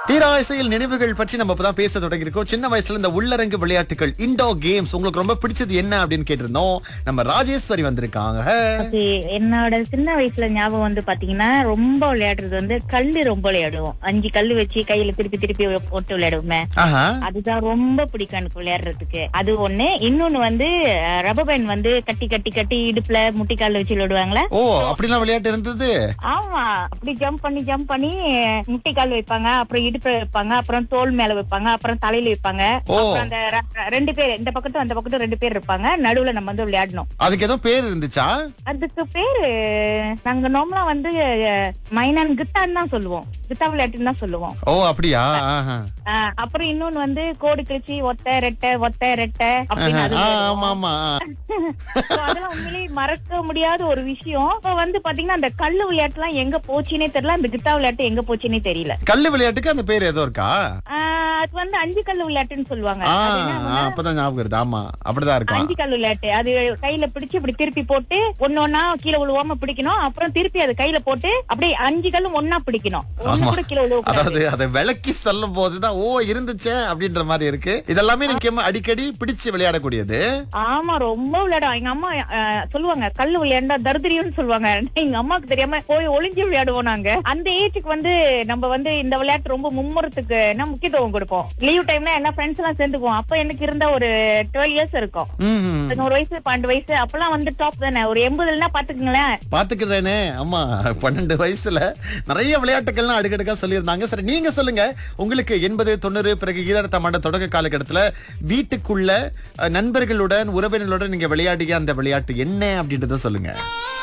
தீராசையில் நினைவுகள் பற்றி நம்ம இப்பதான் பேச தொடங்கியிருக்கோம் சின்ன வயசுல இந்த உள்ளரங்கு விளையாட்டுகள் இண்டோர் கேம்ஸ் உங்களுக்கு ரொம்ப பிடிச்சது என்ன அப்படின்னு கேட்டிருந்தோம் நம்ம ராஜேஸ்வரி வந்திருக்காங்க அது என்னோட சின்ன வயசுல ஞாபகம் வந்து பாத்தீங்கன்னா ரொம்ப விளையாடுறது வந்து கல்லு ரொம்ப விளையாடுவோம் அஞ்சு கல்லு வச்சு கையில திருப்பி திருப்பி போட்டு விளையாடுவோமே ஆஹா அதுதான் ரொம்ப பிடிக்கும் எனக்கு விளையாடுறதுக்கு அது ஒண்ணு இன்னொன்னு வந்து ரப்பர் பேண்ட் வந்து கட்டி கட்டி கட்டி இடுப்புல முட்டிக்கால வச்சு விளையாடுவாங்களே ஓ அப்படிலாம் விளையாட்டு இருந்தது ஆமா அப்படி ஜம்ப் பண்ணி ஜம்ப் பண்ணி முட்டிக்கால் வைப்பாங்க அப்புறம் இடுப்புல வைப்பாங்க அப்புறம் தோல் மேல வைப்பாங்க அப்புறம் தலையில வைப்பாங்க ஓ. அப்புறம் அந்த ர- ரெண்டு பேர் இந்த பக்கத்தும் அந்த பக்கத்தும் ரெண்டு பேர் இருப்பாங்க நடுவுல நம்ம வந்து விளையாடணும் அதுக்கு ஏதோ பேர் இருந்துச்சா அதுக்கு பேரு நாங்க நார்மலா வந்து அஹ், மைனான் கிட்டான்னு தான் சொல்லுவோம் கிட்டா விளையாட்டுன்னு தான் சொல்லுவோம் ஓ அப்படியா ஆஹா. அஹ், அப்புறம் இன்னொன்னு வந்து கோடு கிழிச்சி ஒத்த ரெட்டை ஒத்த ரெட்டை அப்படின்னு அது ஆ, விளையாடுவோம். ஆமா ஆமா So, அதெல்லாம் உண்மையிலேயே மறக்க முடியாத ஒரு விஷயம் இப்ப வந்து பாத்தீங்கன்னா அந்த கல்லு விளையாட்டு எல்லாம் எங்க போச்சுன்னே தெரியல அந்த கிட்டா விளையாட்டு எங்க போச்சுன்னே தெரியல கல்லு விளையாட்டுக்கு அந்த பேர் ஏதோ இருக்கா ஆஹ் அது வந்து அஞ்சு கல்லு விளையாட்டுன்னு சொல்லுவாங்க ஆ அது என்ன ஆ, பண்ணுன்னா, அப்பதான் ஞாபகம் வருது ஆமா அப்படிதான் இருக்கும் அஞ்சு கல்லு விளையாட்டு அது கையில பிடிச்சு இப்படி திருப்பி போட்டு ஒண்ணு ஒண்ணா கீழே விழுவாம பிடிக்கணும் அப்புறம் திருப்பி அது கையில போட்டு அப்படியே அஞ்சு கல்லும் ஒண்ணா பிடிக்கணும் ஒண்ணு ஆமா. கூட கீழே விழுவக்கூடாது அதாவது அதை விளக்கி சொல்லும் போதுதான் ஓ இருந்துச்சே அப்படின்ற மாதிரி இருக்கு இதெல்லாமே நீங்க அடிக்கடி பிடிச்சு விளையாடக்கூடியது ஆமா ரொம்ப விளையாடும் எங்க அம்மா ஆஹ், சொல்லுவாங்க கல்லு விளையாண்டா தருதிரியம்னு சொல்லுவாங்க எங்க அம்மாக்கு தெரியாம போய் ஒளிஞ்சு விளையாடுவோம் நாங்க அந்த ஏஜுக்கு வந்து நம்ம வந்து இந்த விளையாட்டு ரொம்ப மும்முரத்துக்கு என்ன முக்கியத்துவம் கொடுப்போம் லீவ் டைம்ல என்ன ஃப்ரெண்ட்ஸ் எல்லாம் சேர்ந்துக்குவோம் அப்ப எனக்கு இருந்த ஒரு டுவெல் இயர்ஸ் இருக்கும் ம், ம். பதினோரு வயசு பன்னெண்டு வயசு அப்பெல்லாம் வந்து டாப் தானே ஒரு எண்பதுலன்னா பாத்துக்கங்களேன் பாத்துக்கிறேனே ஆமா பன்னெண்டு வயசுல நிறைய விளையாட்டுகள்லாம் அடுக்கடுக்கா சொல்லியிருந்தாங்க சரி நீங்க சொல்லுங்க உங்களுக்கு எண்பது தொண்ணூறு பிறகு ஈரத்தாம் ஆண்டு தொடக்க காலகட்டத்துல வீட்டுக்குள்ள அஹ், நண்பர்களுடன் உறவினர்களுடன் நீங்க விளையாடிய அந்த விளையாட்டு என்ன அப்படின்றத சொல்லுங்க